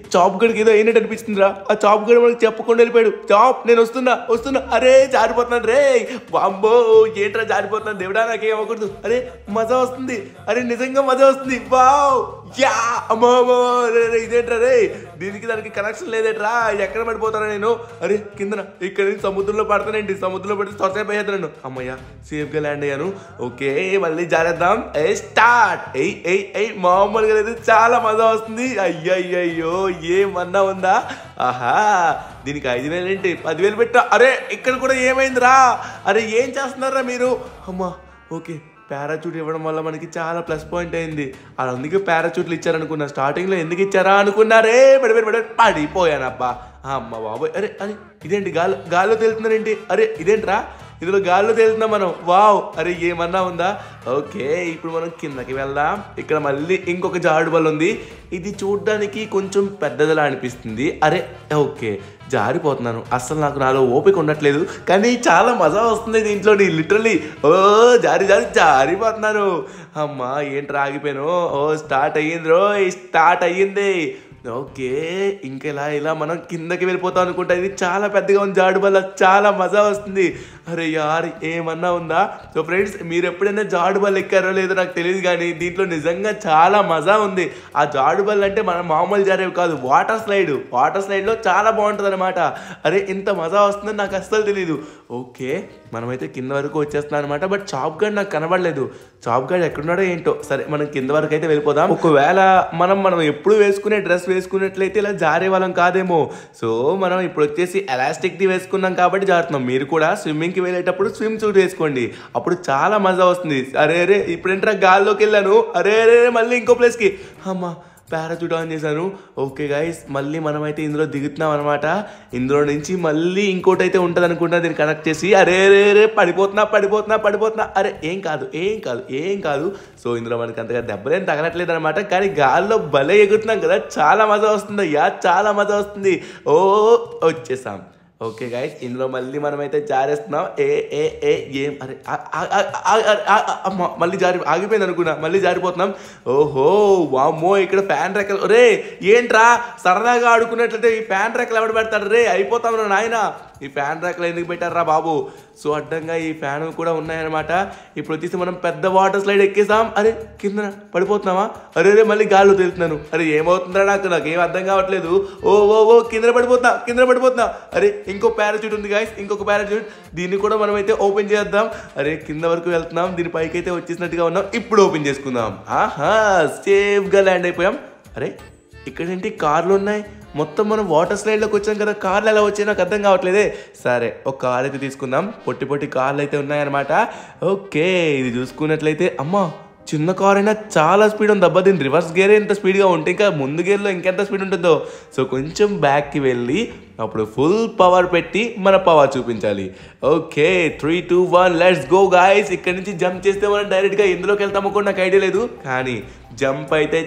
C: చాప్ గడికి ఏదో అయినట్టు అనిపిస్తుందిరా ఆ చాప్ గడి మనకి చెప్పకుండా వెళ్ళిపోయాడు చాప్ నేను వస్తున్నా వస్తున్నా అరే జారిపోతున్నాను రే బాంబో ఏంట్రా జారిపోతున్నాను దేవుడా నాకేం అవ్వకూడదు అరే మజా వస్తుంది అరే నిజంగా మజా వస్తుంది వావ్ యా అమ్మో అమ్మో, రే, రే, ఇదేంట్రా రే దీనికి దానికి కనెక్షన్ లేదేట్రా ఎక్కడ పడిపోతానా నేను అరే కిందన ఇక్కడ నుంచి సముద్రంలో పడతానండి సముద్రంలో పడితే తొసైపు అయ్యేద్దాను అమ్మయ్య సేఫ్ గా ల్యాండ్ అయ్యాను ఓకే మళ్ళీ జారేద్దాం ఏ స్టార్ట్ ఎయ్ ఎయ్ ఎయ్ మామూలుగా లేదు చాలా మజా వస్తుంది అయ్యయ్యో ఏమన్నా ఉందా ఆహా దీనికి ఐదు వేలు ఏంటి పదివేలు పెట్టా అరే ఇక్కడ కూడా ఏమైందిరా అరే ఏం చేస్తున్నారా మీరు అమ్మా ఓకే పారాచూట్ ఇవ్వడం వల్ల మనకి చాలా ప్లస్ పాయింట్ అయింది అలా అందుకే పారాచూట్లు ఇచ్చారనుకున్నా స్టార్టింగ్లో ఎందుకు ఇచ్చారా అనుకున్నారే పడిపోయి పడి పడిపోయానబ్బా అమ్మ బాబోయ్ అరే అరే ఇదేంటి గాలి గాల్లో తేలుతున్నారేంటి అరే ఇదేంట్రా ఇందులో గాల్లో తేలుతున్నాం మనం వావ్ అరే ఏమన్నా ఉందా ఓకే ఇప్పుడు మనం కిందకి వెళ్దాం ఇక్కడ మళ్ళీ ఇంకొక జాడు బల్ల ఉంది ఇది చూడడానికి కొంచెం పెద్దదిలా అనిపిస్తుంది అరే ఓకే జారిపోతున్నాను అస్సలు నాకు నాలో ఓపిక ఉండట్లేదు కానీ చాలా మజా వస్తుంది దీంట్లో లిటరలీ ఓ జారి జారి జారిపోతున్నాను అమ్మా ఏంటి ఆగిపోయాను ఓ స్టార్ట్ అయ్యింది రో స్టార్ట్ అయ్యింది ఓకే ఇంకా ఇలా ఇలా మనం కిందకి వెళ్ళిపోతాం అనుకుంటా ఇది చాలా పెద్దగా ఉంది జాడు వల్ల చాలా మజా వస్తుంది అరే యార్ ఏమన్నా ఉందా సో ఫ్రెండ్స్ మీరు ఎప్పుడైనా జాడు బల్ ఎక్కారో లేదో నాకు తెలియదు కానీ దీంట్లో నిజంగా చాలా మజా ఉంది ఆ జాడు బల్ అంటే మన మామూలు జారేవి కాదు వాటర్ స్లైడ్ వాటర్ స్లైడ్లో చాలా బాగుంటుంది అనమాట అరే ఇంత మజా వస్తుందని నాకు అస్సలు తెలియదు ఓకే మనమైతే కింద వరకు వచ్చేస్తున్నాం అనమాట బట్ చాప్ గార్డ్ నాకు కనబడలేదు చాప్ గార్డ్ ఎక్కడున్నాడో ఏంటో సరే మనం కింద వరకు అయితే వెళ్ళిపోదాం ఒకవేళ మనం మనం ఎప్పుడు వేసుకునే డ్రెస్ వేసుకున్నట్లయితే ఇలా జారే వాళ్ళం కాదేమో సో మనం ఇప్పుడు వచ్చేసి ఎలాస్టిక్ ది వేసుకున్నాం కాబట్టి జారుతున్నాం మీరు కూడా స్విమ్మింగ్ కి వెళ్ళేటప్పుడు స్విమ్ సూట్ వేసుకోండి అప్పుడు చాలా మజా వస్తుంది అరే అరే ఇప్పుడేంట్రా గాల్లోకి వెళ్ళాను అరే అరే అరే, మళ్ళీ ఇంకో ప్లేస్ కి అమ్మా పారాచూట్ ఆన్ చేశాను ఓకే గైస్ మళ్ళీ మనమైతే ఇందులో దిగుతున్నాం అనమాట ఇందులో నుంచి మళ్ళీ ఇంకోటి అయితే ఉంటుంది అనుకుంటా దీన్ని కనెక్ట్ చేసి అరే రే రే పడిపోతున్నా పడిపోతున్నా పడిపోతున్నా అరే ఏం కాదు ఏం కాదు ఏం కాదు సో ఇందులో మనకి అంతగా దెబ్బలేం తగలట్లేదు అనమాట కానీ గాల్లో భలే ఎగురుతున్నాం కదా చాలా మజా వస్తుంది అయ్యా చాలా మజా వస్తుంది ఓ వచ్చేసాం ఓకే గైస్ ఇందులో మళ్ళీ మనమైతే జారేస్తున్నాం ఏ ఏ ఏ ఏం అరే ఆ, ఆ, ఆ, ఆ, ఆ, ఆ, ఆ, అమ్మ, మళ్ళీ జారి ఆగిపోయింది అనుకున్నా మళ్ళీ జారిపోతున్నాం ఓహో వామ్మో ఇక్కడ ఫ్యాన్ రెక్కలు రే ఏంట్రా సరదాగా ఆడుకున్నట్లయితే ఈ ఫ్యాన్ రెక్కలు ఎవడు పెడతాడు రే అయిపోతాం రా నాయన ఈ ఫ్యాన్ రెక్కలు ఎందుకు పెట్టారా బాబు సో అడ్డంగా ఈ ఫ్యాన్ కూడా ఉన్నాయన్నమాట ఇప్పుడు వచ్చేసి మనం పెద్ద వాటర్ స్లైడ్ ఎక్కేసాం అరే కింద పడిపోతున్నామా అరే రే మళ్ళీ గాల్లో తెలుతున్నాను అరే ఏమవుతుందా నాకు నాకు ఏం అర్థం కావట్లేదు ఓ ఓ ఓ కింద పడిపోతున్నా కింద పడిపోతున్నా అరే ఇంకో పారాచూట్ ఉంది గాయస్ ఇంకొక పారాచూట్ దీన్ని కూడా మనం అయితే ఓపెన్ చేద్దాం అరే కింద వరకు వెళ్తున్నాం దీని పైకి అయితే వచ్చేసినట్టుగా ఉన్నాం ఇప్పుడు ఓపెన్ చేసుకుందాం ఆహా సేఫ్గా ల్యాండ్ అయిపోయాం అరే ఇక్కడేంటి కార్లు ఉన్నాయి మొత్తం మనం వాటర్ స్లైడ్లోకి వచ్చాం కదా కార్లు ఎలా వచ్చాయి నాకు అర్థం కావట్లేదే సరే ఒక కార్ అయితే తీసుకుందాం పొట్టి పొట్టి కార్లు అయితే ఉన్నాయన్నమాట ఓకే ఇది చూసుకున్నట్లయితే అమ్మా చిన్న కార్ అయినా చాలా స్పీడ్ ఉంది అబ్బా దీని రివర్స్ గేరే ఇంత స్పీడ్గా ఉంటే ఇంకా ముందు గేర్లో ఇంకెంత స్పీడ్ ఉంటుందో సో కొంచెం బ్యాక్కి వెళ్ళి అప్పుడు ఫుల్ పవర్ పెట్టి మన పవర్ చూపించాలి okay three two one let's go guys ఇక్కడ నుంచి జంప్ చేస్తే మనం డైరెక్ట్గా ఎందులోకి వెళ్తామో కూడా నాకు ఐడియా లేదు కానీ జంప్ అయితే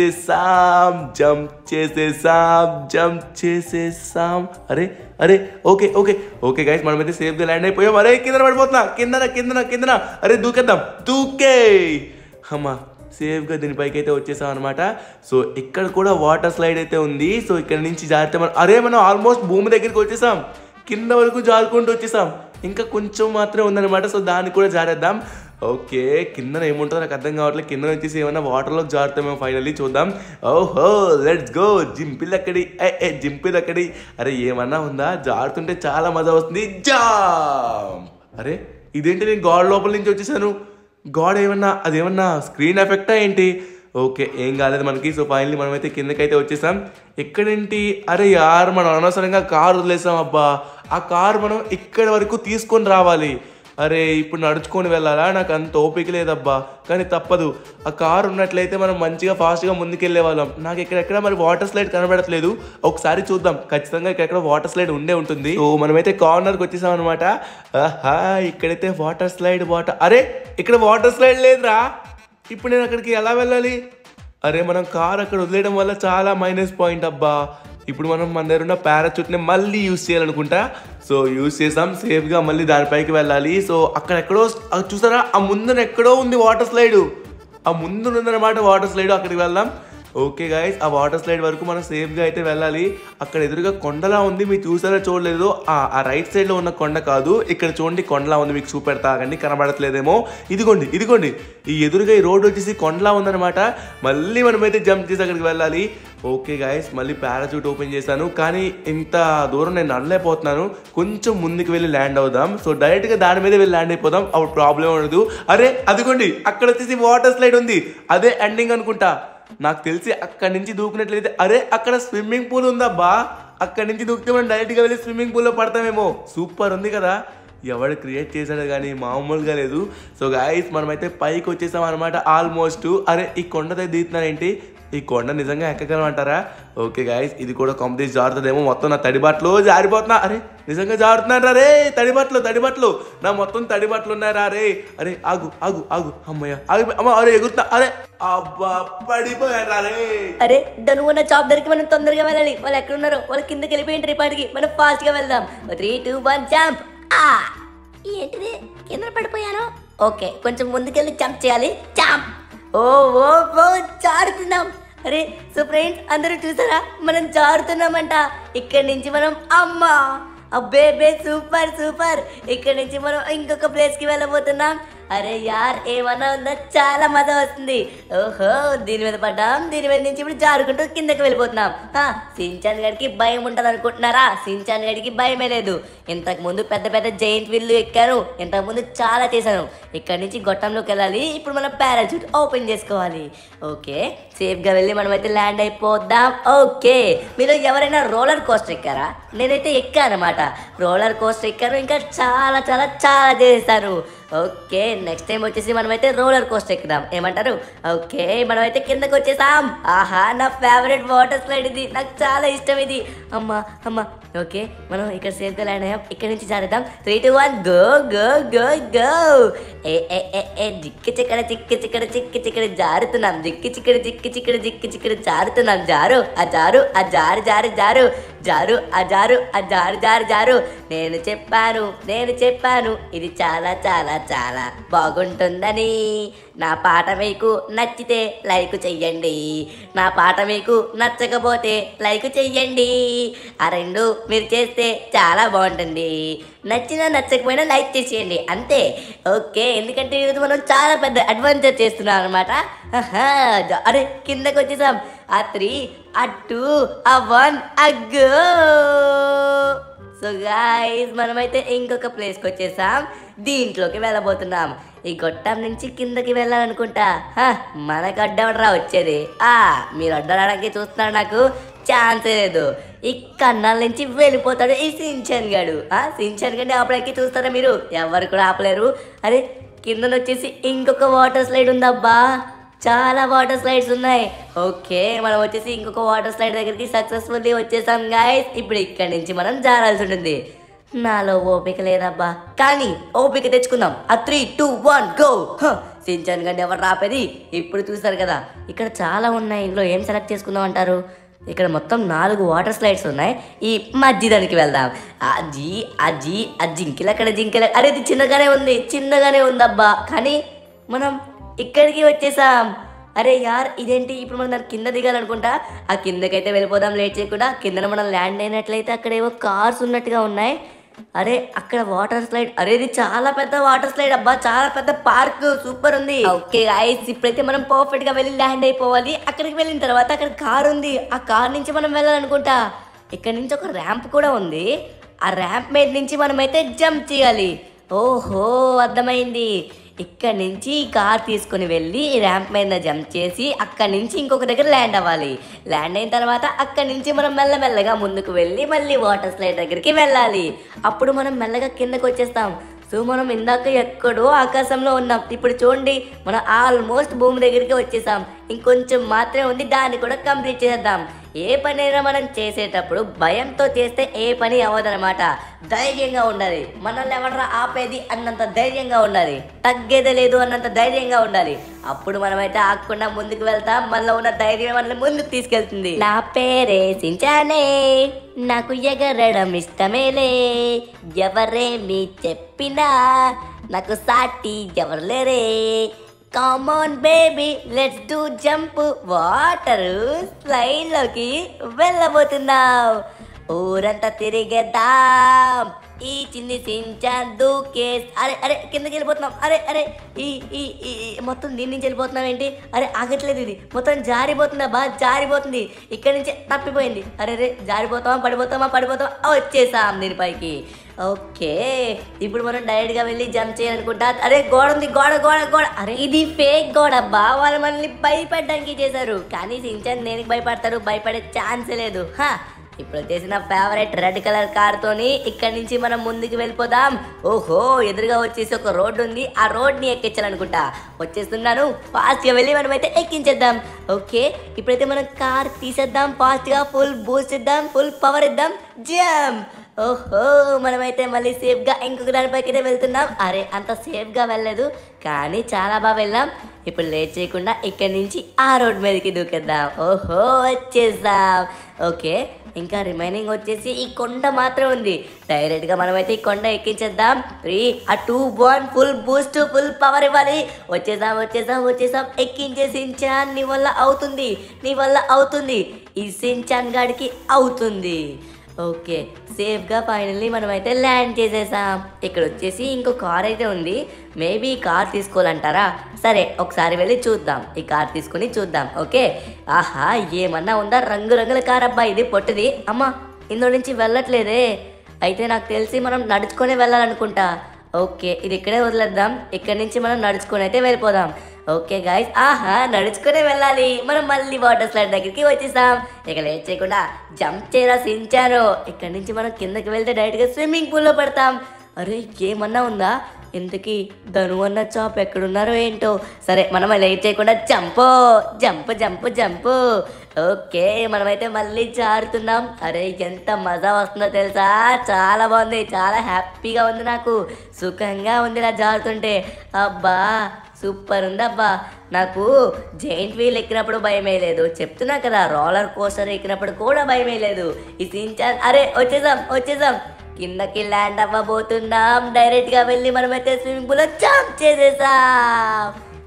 C: చేసేసాం జంప్ చేసేసాం జంప్ చేసేసాం అరే అరే ఓకే ఓకే ఓకే గైస్ మనమైతే సేఫ్గా ల్యాండ్ అయిపోయాం అరే కింద పడిపోతున్నా కిందన కిందన కిందన అరే దూకేద్దాం దూకే అమ్మా సేఫ్గా దీనిపైకి అయితే వచ్చేసాం అనమాట సో ఇక్కడ కూడా వాటర్ స్లైడ్ అయితే ఉంది సో ఇక్కడ నుంచి జారితే మనం అరే మనం ఆల్మోస్ట్ భూమి దగ్గరికి వచ్చేసాం కింద వరకు జారుకుంటూ వచ్చేసాం ఇంకా కొంచెం మాత్రమే ఉందన్నమాట సో దాన్ని కూడా జారేద్దాం ఓకే కింద ఏముంటుందో నాకు అర్థం కావట్లేదు కింద వచ్చేసి ఏమైనా వాటర్లోకి జారుతామేమో ఫైనల్లీ చూద్దాం ఓహో లెట్స్ గో జింపిల్ అక్కడి ఏ ఏ జింపిల్ అక్కడి అరే ఏమన్నా ఉందా జారుతుంటే చాలా మజా వస్తుంది జామ్ అరే ఇదేంటి నేను గాడ్ లోపల నుంచి వచ్చేసాను గాడ్ ఏమన్నా అదేమన్నా స్క్రీన్ ఎఫెక్టా ఏంటి ఓకే ఏం కాలేదు మనకి సో ఫైనల్లీ మనమైతే కిందకైతే వచ్చేసాం ఎక్కడేంటి అరే యార్ మనం అనవసరంగా కార్ వదిలేసాం అబ్బా ఆ కార్ మనం ఇక్కడ వరకు తీసుకొని రావాలి అరే ఇప్పుడు నడుచుకొని వెళ్ళాలా నాకు అంత ఓపిక లేదబ్బా కానీ తప్పదు ఆ కార్ ఉన్నట్లయితే మనం మంచిగా ఫాస్ట్గా ముందుకెళ్ళే వాళ్ళం నాకు ఎక్కడెక్కడ మరి వాటర్ స్లైడ్ కనబడట్లేదు ఒకసారి చూద్దాం ఖచ్చితంగా ఇక్కడెక్కడ వాటర్ స్లైడ్ ఉండే ఉంటుంది సో మనమైతే కార్నర్కి వచ్చేసాం అనమాట ఆహా ఇక్కడైతే వాటర్ స్లైడ్ వాటర్ అరే ఇక్కడ వాటర్ స్లైడ్ లేదురా ఇప్పుడు నేను అక్కడికి ఎలా వెళ్ళాలి అరే మనం కార్ అక్కడ వదిలేయడం వల్ల చాలా మైనస్ పాయింట్ అబ్బా ఇప్పుడు మనం మన దగ్గర ఉన్న పారాచూట్ని మళ్ళీ యూస్ చేయాలనుకుంటా సో యూస్ చేసాం సేఫ్గా మళ్ళీ దానిపైకి వెళ్ళాలి సో అక్కడ ఎక్కడో అది చూసారా ఆ ముందున ఎక్కడో ఉంది వాటర్ స్లైడ్ ఆ ముందు ఉందన్నమాట వాటర్ స్లైడ్ అక్కడికి వెళ్దాం ఓకే గాయస్ ఆ వాటర్ స్లైడ్ వరకు మనం సేఫ్గా అయితే వెళ్ళాలి అక్కడ ఎదురుగా కొండలా ఉంది మీరు చూసారా చూడలేదు ఆ ఆ రైట్ సైడ్లో ఉన్న కొండ కాదు ఇక్కడ చూడండి కొండలా ఉంది మీకు చూపెడతా కానీ కనబడట్లేదేమో ఇదిగోండి ఇదిగోండి ఈ ఎదురుగా ఈ రోడ్ వచ్చేసి కొండలా ఉందన్నమాట మళ్ళీ మనమైతే జంప్ చేసి అక్కడికి వెళ్ళాలి ఓకే గాయస్ మళ్ళీ పారాచూట్ ఓపెన్ చేశాను కానీ ఇంత దూరం నేను నడలేకపోతున్నాను కొంచెం ముందుకు వెళ్ళి ల్యాండ్ అవుదాం సో డైరెక్ట్గా దాని మీద వెళ్ళి ల్యాండ్ అయిపోదాం అప్పుడు ప్రాబ్లం ఉండదు అరే అదిగోండి అక్కడ వచ్చేసి వాటర్ స్లైడ్ ఉంది అదే ఎండింగ్ అనుకుంటా నాకు తెలిసి అక్కడి నుంచి దూకినట్లయితే అరే అక్కడ స్విమ్మింగ్ పూల్ ఉందబ్బా అక్కడి నుంచి దూకితే మనం డైరెక్ట్గా వెళ్ళి స్విమ్మింగ్ పూల్లో పడతామేమో సూపర్ ఉంది కదా ఎవడు క్రియేట్ చేశాడు కానీ మామూలుగా లేదు సో గాయస్ మనమైతే పైకి వచ్చేసాం అనమాట ఆల్మోస్ట్ అరే ఈ కొండ దగ్గర దిగుతున్నారేంటి ఈ కొండ నిజంగా ఎక్కగలమంటారా ఓకే గాయస్ ఇది కూడా కంప్లీట్ జారుతుందేమో మొత్తం నా తడిబాట్లు జారిపోతున్నా అరే నిజంగా జారుతున్నారా రే తడిబట్లు తడిబట్లు నా మొత్తం తడిబట్లు ఉన్నారా రే అరే ఆగు ఆగు ఆగు అమ్మయ్య ఆగి అమ్మ అరే ఎగురుతా అరే అబ్బా పడిపోయారా రే
B: అరే ధను ఉన్న చాప్ దగ్గరికి మనం తొందరగా వెళ్ళాలి వాళ్ళు ఎక్కడ ఉన్నారో వాళ్ళు కిందకి వెళ్ళిపోయింటారు పాటికి మనం ఫాస్ట్ గా వెళ్దాం త్రీ టూ వన్ జంప్ ఏంటిది కింద పడిపోయాను ఓకే కొంచెం ముందుకెళ్ళి జంప్ చేయాలి జంప్ ఓ ఓ ఓ జారుతున్నాం అరే సో ఫ్రెండ్స్ అందరూ చూసారా మనం జారుతున్నామంట ఇక్కడి నుంచి మనం అమ్మా అబ్బే బే సూపర్ సూపర్ ఇక్కడ నుంచి మనం ఇంకొక ప్లేస్ కి వెళ్ళబోతున్నాం అరే యార్ ఏమన్నా ఉందా చాలా మజా వస్తుంది ఓహో దీని మీద పడ్డాం దీని మీద నుంచి ఇప్పుడు జారుకుంటూ కిందకి వెళ్ళిపోతున్నాం హా, సించాన్ గడికి భయం ఉంటుంది అనుకుంటున్నారా సించాన్ గడికి భయమే లేదు ఇంతకు ముందు పెద్ద పెద్ద జైంట్ విల్లు ఎక్కాను ఇంతకు ముందు చాలా చేశాను ఇక్కడ నుంచి గొట్టంలోకి వెళ్ళాలి ఇప్పుడు మనం పారాచూట్ ఓపెన్ చేసుకోవాలి ఓకే సేఫ్గా వెళ్ళి మనం అయితే ల్యాండ్ అయిపోద్దాం ఓకే మీరు ఎవరైనా రోలర్ కోస్టర్ ఎక్కారా నేనైతే ఎక్కాను అనమాట రోలర్ కోస్టర్ ఎక్కాను ఇంకా చాలా చాలా చాలా చేశాను ఓకే నెక్స్ట్ టైం వచ్చేసి మనమైతే రోలర్ కోస్టర్ ఎక్కుదాం ఏమంటారు ఓకే మనమైతే కిందకి వచ్చేసాం ఆహా నా ఫేవరెట్ వాటర్ స్లైడ్ ఇది నాకు చాలా ఇష్టం ఇది అమ్మా అమ్మా ఓకే మనం ఇక్కడ సేఫ్గా ల్యాండ్ అయ్యాం ఇక్కడ నుంచి జారేద్దాం three two one go go go go ఏ ఏ ఏ ఏ జిక్కి చిక్కడ చిక్కి చిక్కడ చిక్కి చిక్కడ జారుతున్నాం జిక్కి చిక్కడ జిక్కి చిక్కడ జిక్కి చిక్కడ జారుతున్నాం జారు ఆ జారు ఆ జారు జారు జారు జారు ఆ జారు ఆ జారు జారు జారు నేను చెప్పాను నేను చెప్పాను ఇది చాలా చాలా చాలా బాగుంటుందని నా పాట మీకు నచ్చితే లైక్ చెయ్యండి నా పాట మీకు నచ్చకపోతే లైక్ చెయ్యండి ఆ రెండు మీరు చేస్తే చాలా బాగుంటుంది నచ్చినా నచ్చకపోయినా లైక్ చేసేయండి అంతే ఓకే ఎందుకంటే ఈరోజు మనం చాలా పెద్ద అడ్వెంచర్ చేస్తున్నాం అనమాట అరే కిందకి వచ్చేసాం ఆ త్రీ ఆ టూ ఆ వన్ ఆ గో సో గాయస్ మనమైతే ఇంకొక ప్లేస్కి వచ్చేసాం దీంట్లోకి వెళ్ళబోతున్నాం ఈ గొట్టం నుంచి కిందకి వెళ్ళాలనుకుంటా హ, మనకు అడ్డవడరా వచ్చేది ఆ మీరు అడ్డరాడానికి చూస్తున్నారు నాకు ఛాన్సే లేదు ఈ కన్నాల నుంచి వెళ్ళిపోతాడు ఈ సించన్ గాడు ఆ సించన్ గడిని ఆపడానికి చూస్తారా మీరు ఎవరు కూడా ఆపలేరు అరే కిందన వచ్చేసి ఇంకొక వాటర్ స్లైడ్ ఉందబ్బా చాలా వాటర్ స్లైడ్స్ ఉన్నాయి ఓకే మనం వచ్చేసి ఇంకొక వాటర్ స్లైడ్ దగ్గరికి సక్సెస్ఫుల్లీ వచ్చేసాం గాయస్ ఇప్పుడు ఇక్కడి నుంచి మనం జారాల్సి ఉంటుంది నాలో ఓపిక లేదబ్బా కానీ ఓపిక తెచ్చుకుందాం ఆ three two one go Shinchan గండి ఎవరు రాపేది ఇప్పుడు చూసారు కదా ఇక్కడ చాలా ఉన్నాయి ఇందులో ఏం సెలెక్ట్ చేసుకుందాం అంటారు ఇక్కడ మొత్తం నాలుగు వాటర్ స్లైడ్స్ ఉన్నాయి ఈ మధ్యదానికి వెళ్దాం అజీ అజీ ఆ జింకిలు అక్కడ జింకిలు అరే ఇది చిన్నగానే ఉంది చిన్నగానే ఉందబ్బా కానీ మనం ఇక్కడికి వచ్చేసాం అరే యార్ ఇదేంటి ఇప్పుడు మనం దాని కింద దిగాలనుకుంటా ఆ కిందకైతే వెళ్ళిపోదాం లేట్ చేయకుండా కిందన మనం ల్యాండ్ అయినట్లయితే అక్కడ ఏవో కార్స్ ఉన్నట్టుగా ఉన్నాయి అరే అక్కడ వాటర్ స్లైడ్ అరే ఇది చాలా పెద్ద వాటర్ స్లైడ్ అబ్బా చాలా పెద్ద పార్క్ సూపర్ ఉంది ఓకే ఐస్ ఇప్పుడైతే మనం పర్ఫెక్ట్ గా వెళ్ళి ల్యాండ్ అయిపోవాలి అక్కడికి వెళ్ళిన తర్వాత అక్కడ కార్ ఉంది ఆ కార్ నుంచి మనం వెళ్ళాలనుకుంటా ఇక్కడ నుంచి ఒక ర్యాంప్ కూడా ఉంది ఆ ర్యాంప్ మీద నుంచి మనమైతే జంప్ చేయాలి ఓహో అర్థమైంది ఇక్కడ నుంచి ఈ కార్ తీసుకుని వెళ్ళి ఈ ర్యాంప్ మీద జంప్ చేసి అక్కడి నుంచి ఇంకొక దగ్గర ల్యాండ్ అవ్వాలి ల్యాండ్ అయిన తర్వాత అక్కడి నుంచి మనం మెల్లమెల్లగా ముందుకు వెళ్ళి మళ్ళీ వాటర్ స్లైడ్ దగ్గరికి వెళ్ళాలి అప్పుడు మనం మెల్లగా కిందకు వచ్చేస్తాం సో మనం ఇందాక ఎక్కడో ఆకాశంలో ఉన్నాం ఇప్పుడు చూడండి మనం ఆల్మోస్ట్ భూమి దగ్గరికి వచ్చేసాం ఇంకొంచెం మాత్రమే ఉంది దాన్ని కూడా కంప్లీట్ చేసేద్దాం ఏ పనైనా మనం చేసేటప్పుడు భయంతో చేస్తే ఏ పని అవ్వదన్నమాట ధైర్యంగా ఉండాలి మనల్ని ఎవడరా ఆపేది అన్నంత ధైర్యంగా ఉండాలి తగ్గేదే లేదు అన్నంత ధైర్యంగా ఉండాలి అప్పుడు మనమైతే ఆగకుండా ముందుకు వెళ్తాం మనలో ఉన్న ధైర్యం మనల్ని ముందుకు తీసుకెళ్తుంది నా పేరే సించానే నాకు ఎగరడం ఇష్టమేలే ఎవరేమి చెప్పినా నాకు సాటి ఎవరు లేరే come on baby let's do jump water slide లోకి వెళ్ళబోతున్నాం ఊరంతా తిరిగేద్దాం ఈ చిన్ని సించాన్ దూకేస్ అరే అరే కిందకి వెళ్ళిపోతున్నాం అరే అరే ఈ ఈ ఈ ఈ, మొత్తం దీని నుంచి వెళ్ళిపోతున్నాం ఏంటి అరే ఆగట్లేదు ఇది మొత్తం జారిపోతుందా బా జారిపోతుంది ఇక్కడి నుంచి తప్పిపోయింది అరే రే జారిపోతామా పడిపోతామా పడిపోతామా ఆ, వచ్చేసాం దీనిపైకి ఓకే ఇప్పుడు మనం డైరెక్ట్ గా వెళ్ళి జంప్ చేయాలనుకుంటా అరే గోడ ఉంది గోడ గోడ గోడ అరే ఇది ఫేక్ గోడ బా వాళ్ళు మనల్ని భయపెట్టడానికి చేశారు కానీ సించాన్ దేనికి భయపడతారు భయపడే ఛాన్సే లేదు హా ఇప్పుడు వచ్చేసి నా ఫేవరెట్ రెడ్ కలర్ కార్ తోని ఇక్కడి నుంచి మనం ముందుకు వెళ్ళిపోదాం ఓహో ఎదురుగా వచ్చేసి ఒక రోడ్ ఉంది ఆ రోడ్ ని ఎక్కించాలనుకుంటా వచ్చేస్తున్నాను ఫాస్ట్ గా వెళ్ళి మనమైతే ఎక్కించేద్దాం ఓకే ఇప్పుడైతే మనం కార్ తీసేద్దాం ఫాస్ట్ గా ఫుల్ బూస్ట్ ఇద్దాం ఫుల్ పవర్ ఇద్దాం జమ్ ఓహో మనమైతే మళ్ళీ సేఫ్ గా ఇంకొక దానిపైకి అయితే వెళ్తున్నాం అరే అంత సేఫ్ గా వెళ్ళలేదు కానీ చాలా బాగా వెళ్ళాం ఇప్పుడు లేట్ చేయకుండా ఇక్కడి నుంచి ఆ రోడ్ మీదకి దూకేద్దాం ఓహో వచ్చేసాం ఓకే ఇంకా రిమైనింగ్ వచ్చేసి ఈ కొండ మాత్రం ఉంది డైరెక్ట్ గా మనమైతే ఈ కొండ ఎక్కించేద్దాం త్రీ ఆ two one full boost full power ఇవ్వాలి వచ్చేసాం వచ్చేసాం వచ్చేసాం ఎక్కించే సించాన్ నీ వల్ల అవుతుంది నీ వల్ల అవుతుంది ఈ సించాన్ గాడికి అవుతుంది ఓకే సేఫ్గా ఫైనల్లీ మనమైతే ల్యాండ్ చేసేసాం ఇక్కడ వచ్చేసి ఇంకో కార్ అయితే ఉంది మేబీ ఈ కార్ తీసుకోవాలంటారా సరే ఒకసారి వెళ్ళి చూద్దాం ఈ కార్ తీసుకుని చూద్దాం ఓకే ఆహా ఏమన్నా ఉందా రంగు రంగుల కార్ అబ్బా ఇది పొట్టిది అమ్మా ఇందులో నుంచి వెళ్ళట్లేదే అయితే నాకు తెలిసి మనం నడుచుకొని వెళ్ళాలనుకుంటా ఓకే ఇది ఇక్కడే వదిలేద్దాం ఇక్కడి నుంచి మనం నడుచుకొని అయితే వెళ్ళిపోదాం ఓకే గాయస్ ఆహా నడుచుకునే వెళ్ళాలి మనం మళ్ళీ వాటర్ స్లైడ్ దగ్గరికి వచ్చేసాం ఇక లేట్ చేయకుండా జంప్ చేయరా సించాను ఇక్కడి నుంచి మనం కిందకి వెళ్తే డైరెక్ట్గా స్విమ్మింగ్ పూల్లో పడతాం అరే ఏమన్నా ఉందా ఇంతకీ ధను అన్న చాప్ ఎక్కడున్నారో ఏంటో సరే మనం లేట్ చేయకుండా jump jump jump jump okay మనమైతే మళ్ళీ జారుతున్నాం అరే ఎంత మజా వస్తుందో తెలుసా చాలా బాగుంది చాలా హ్యాపీగా ఉంది నాకు సుఖంగా ఉంది ఇలా జారుతుంటే అబ్బా సూపర్ ఉంది అబ్బా నాకు జైంట్ వీల్ ఎక్కినప్పుడు భయమే లేదు చెప్తున్నా కదా రోలర్ కోస్టర్ ఎక్కినప్పుడు కూడా భయమే లేదు ఈ సించాన్ అరే వచ్చేసాం వచ్చేసాం కిందకి ల్యాండ్ అవ్వబోతున్నాం డైరెక్ట్ గా వెళ్ళి మనమైతే స్విమ్మింగ్ పూల్ లో జంప్ చేసేసాం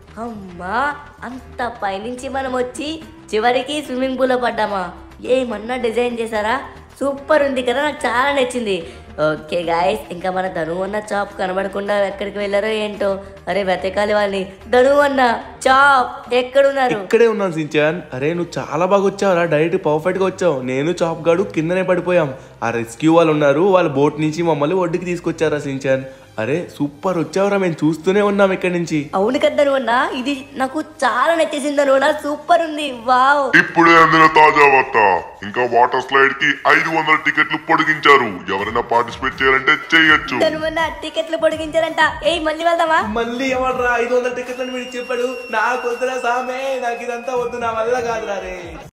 B: అమ్మా అంత పైనుంచి మనం వచ్చి చివరికి స్విమ్మింగ్ పూల్లో పడ్డామా ఏమన్నా డిజైన్ చేశారా సూపర్ ఉంది కదా నాకు చాలా నచ్చింది ఓకే గాయస్ ఇంకా మన ధను అన్న చాప్ కనబడకుండా ఎక్కడికి వెళ్ళారో ఏంటో అరే వెతకాలి వాళ్ళని ధను అన్న చాప్ ఎక్కడున్నారు
C: ఇక్కడే ఉన్నాను సించాన్ అరే నువ్వు చాలా బాగా వచ్చావురా డైరెక్ట్ పర్ఫెక్ట్ గా వచ్చావు నేను చాప్ గాడు కిందనే పడిపోయాం ఆ రెస్క్యూ వాళ్ళు ఉన్నారు వాళ్ళ బోట్ నుంచి మమ్మల్ని ఒడ్డుకి తీసుకొచ్చారా సించాన్ అరే సూపర్ వచ్చావురా మేము చూస్తూనే ఉన్నాం ఇక్కడి నుంచి
B: అవును కదా ధను అన్న ఇది నాకు చాలా నచ్చేసింది ధను అన్న సూపర్ ఉంది వావ్
A: ఇప్పుడే అందిన తాజా వార్త ఇంకా వాటర్ స్లైడ్ కి ఐదు వందల టికెట్లు పొడిగించారు ఎవరైనా పార్టిసిపేట్ చేయాలంటే చేయొచ్చు
B: ధను అన్న టికెట్లు పొడిగించారంట ఏయ్ మళ్ళీ వెళ్దామా
C: మళ్ళీ ఎవడరా ఐదు వందల టికెట్లని మీరు చెప్పాడు నాకు వద్దురా సామే నాకు ఇదంతా వద్దు నా వల్ల కాదురా రే